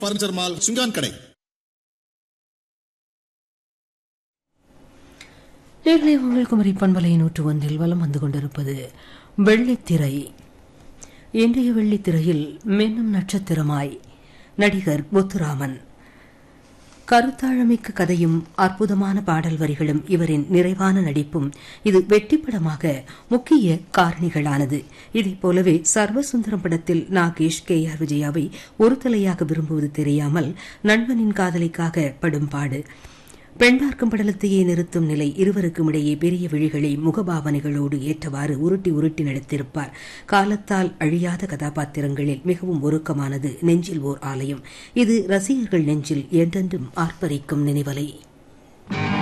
furniture mall சுங்கான் கடை நேர்களை உங்கள் குமரி பண்பலை நூற்று ஒன்றில் வலம் வந்து கொண்டிருப்பது வெள்ளித்திரை இன்றைய வெள்ளித்திரையில் மின்னும் நட்சத்திரமாய் நடிகர் முத்துராமன் கருத்தாழமிக்க கதையும் அற்புதமான பாடல் வரிகளும் இவரின் நிறைவான நடிப்பும் இது வெற்றிப்படமாக முக்கிய காரணிகளானது இதைப் போலவே சர்வசுந்தரம் படத்தில் நாகேஷ் கே ஆர் விஜயாவை ஒரு தலையாக விரும்புவது தெரியாமல் நண்பனின் காதலிக்காக படும் பாடு பெண் பார்க்கும் படலத்தையே நிறுத்தும் நிலை இருவருக்கும் இடையே பெரிய விழிகளை முகபாவனைகளோடு ஏற்றவாறு உருட்டி உருட்டி நடித்திருப்பார் காலத்தால் அழியாத கதாபாத்திரங்களில் மிகவும் ஒருக்கமானது நெஞ்சில் ஓர் ஆலயம் இது ரசிகர்கள் நெஞ்சில் என்றென்றும் ஆர்ப்பரிக்கும் நினைவலை